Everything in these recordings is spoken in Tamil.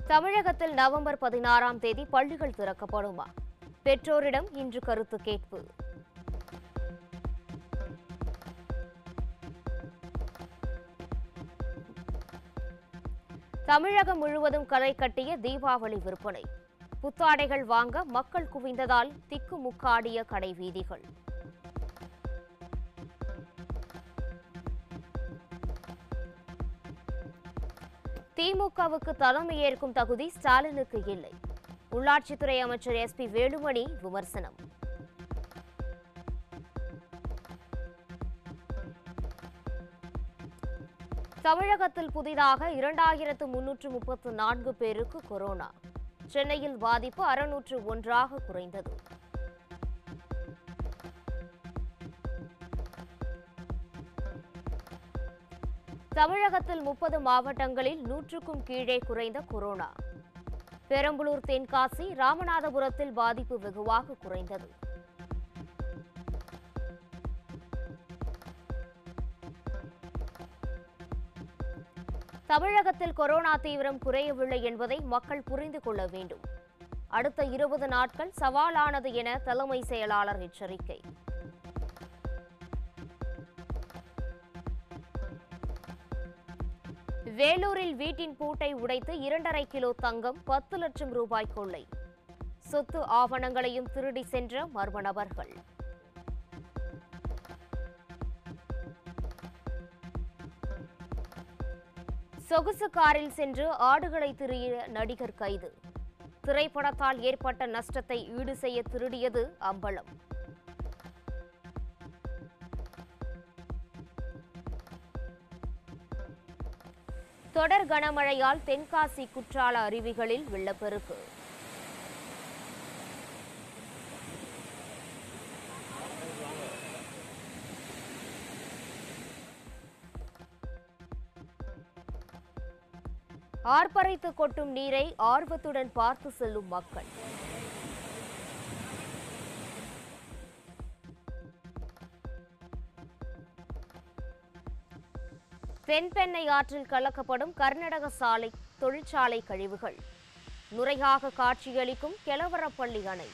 தமிழகத்தில் நவம்பர் பதினாறாம் தேதி பள்ளிகள் திறக்கப்படுமா பெற்றோரிடம் இன்று கருத்து கேட்பு தமிழகம் முழுவதும் களை கட்டிய தீபாவளி விற்பனை புத்தாடைகள் வாங்க மக்கள் குவிந்ததால் திக்குமுக்காடிய கடை வீதிகள் திமுகவுக்கு தலைமையேற்கும் தகுதி ஸ்டாலினுக்கு இல்லை உள்ளாட்சித்துறை அமைச்சர் எஸ்பி வேலுமணி விமர்சனம் தமிழகத்தில் புதிதாக இரண்டாயிரத்து முன்னூற்று முப்பத்து நான்கு பேருக்கு கொரோனா சென்னையில் பாதிப்பு அறுநூற்று ஒன்றாக குறைந்தது தமிழகத்தில் முப்பது மாவட்டங்களில் நூற்றுக்கும் கீழே குறைந்த கொரோனா பெரம்பலூர் தென்காசி ராமநாதபுரத்தில் பாதிப்பு வெகுவாக குறைந்தது தமிழகத்தில் கொரோனா தீவிரம் குறையவில்லை என்பதை மக்கள் புரிந்து கொள்ள வேண்டும் அடுத்த இருபது நாட்கள் சவாலானது என தலைமை செயலாளர் எச்சரிக்கை வேலூரில் வீட்டின் பூட்டை உடைத்து இரண்டரை கிலோ தங்கம் பத்து லட்சம் ரூபாய் கொள்ளை சொத்து ஆவணங்களையும் திருடி சென்ற மர்ம நபர்கள் சொகுசு காரில் சென்று ஆடுகளை திரிய நடிகர் கைது திரைப்படத்தால் ஏற்பட்ட நஷ்டத்தை ஈடு செய்ய திருடியது அம்பலம் தொடர் கனமழையால் தென்காசி குற்றால அருவிகளில் வெள்ளப்பெருக்கு ஆர்ப்பரித்து கொட்டும் நீரை ஆர்வத்துடன் பார்த்து செல்லும் மக்கள் தென்பெண்ணை ஆற்றில் கலக்கப்படும் கர்நாடக சாலை தொழிற்சாலை கழிவுகள் நுரையாக காட்சியளிக்கும் கெலவரப்பள்ளி அணை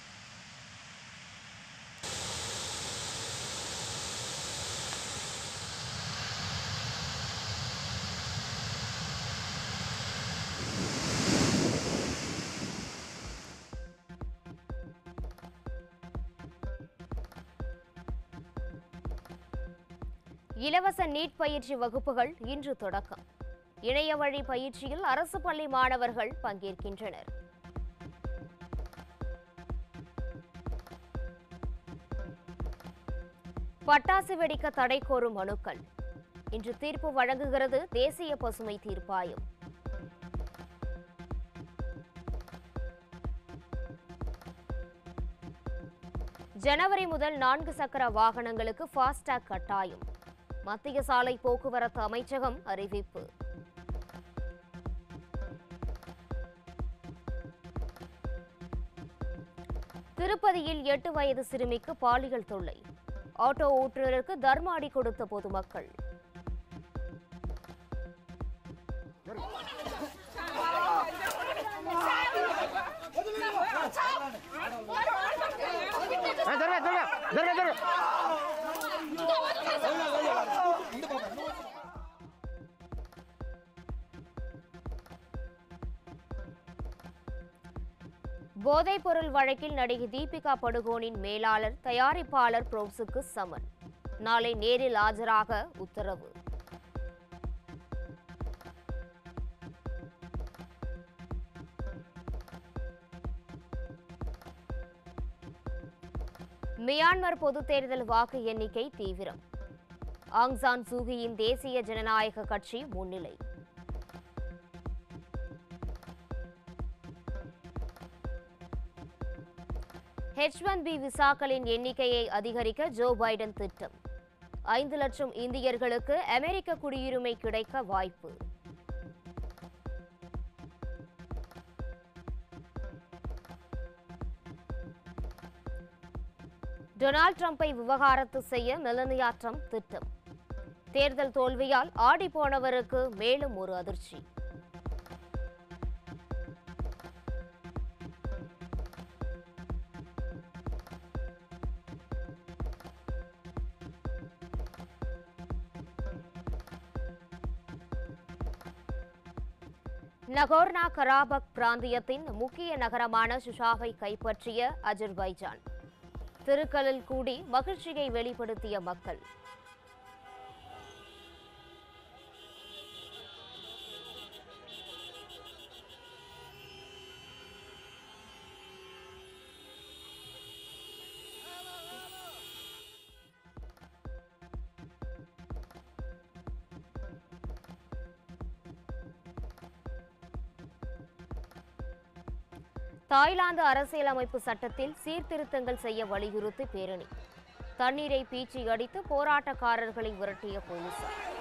இலவச நீட் பயிற்சி வகுப்புகள் இன்று தொடக்கம் இணைய வழி பயிற்சியில் அரசு பள்ளி மாணவர்கள் பங்கேற்கின்றனர் பட்டாசு வெடிக்க தடை கோரும் மனுக்கள் இன்று தீர்ப்பு வழங்குகிறது தேசிய பசுமை தீர்ப்பாயம் ஜனவரி முதல் நான்கு சக்கர வாகனங்களுக்கு ஃபாஸ்டாக் கட்டாயம் மத்திய சாலை போக்குவரத்து அமைச்சகம் அறிவிப்பு திருப்பதியில் எட்டு வயது சிறுமிக்கு பாலியல் தொல்லை ஆட்டோ ஓட்டுநருக்கு தர்மாடி கொடுத்த பொதுமக்கள் Ah, ¡Dale, dale! ¡Dale, dale! போதைப்பொருள் வழக்கில் நடிகை தீபிகா படுகோனின் மேலாளர் தயாரிப்பாளர் புரோஸுக்கு சமன் நாளை நேரில் ஆஜராக உத்தரவு மியான்மர் பொதுத் தேர்தல் வாக்கு எண்ணிக்கை தீவிரம் ஆங் சான் சூகியின் தேசிய ஜனநாயக கட்சி முன்னிலை ஹெச் ஒன் பி விசாக்களின் எண்ணிக்கையை அதிகரிக்க ஜோ பைடன் திட்டம் ஐந்து லட்சம் இந்தியர்களுக்கு அமெரிக்க குடியுரிமை கிடைக்க வாய்ப்பு டொனால்ட் ட்ரம்பை விவகாரத்து செய்ய மெலனியா ட்ரம்ப் திட்டம் தேர்தல் தோல்வியால் ஆடி போனவருக்கு மேலும் ஒரு அதிர்ச்சி நகோர்னா கராபக் பிராந்தியத்தின் முக்கிய நகரமான சுஷாவை கைப்பற்றிய அஜர்பைஜான் திருக்கலில் கூடி மகிழ்ச்சியை வெளிப்படுத்திய மக்கள் தாய்லாந்து அரசியலமைப்பு சட்டத்தில் சீர்திருத்தங்கள் செய்ய வலியுறுத்தி பேரணி தண்ணீரை பீச்சி அடித்து போராட்டக்காரர்களை விரட்டிய போலீசார்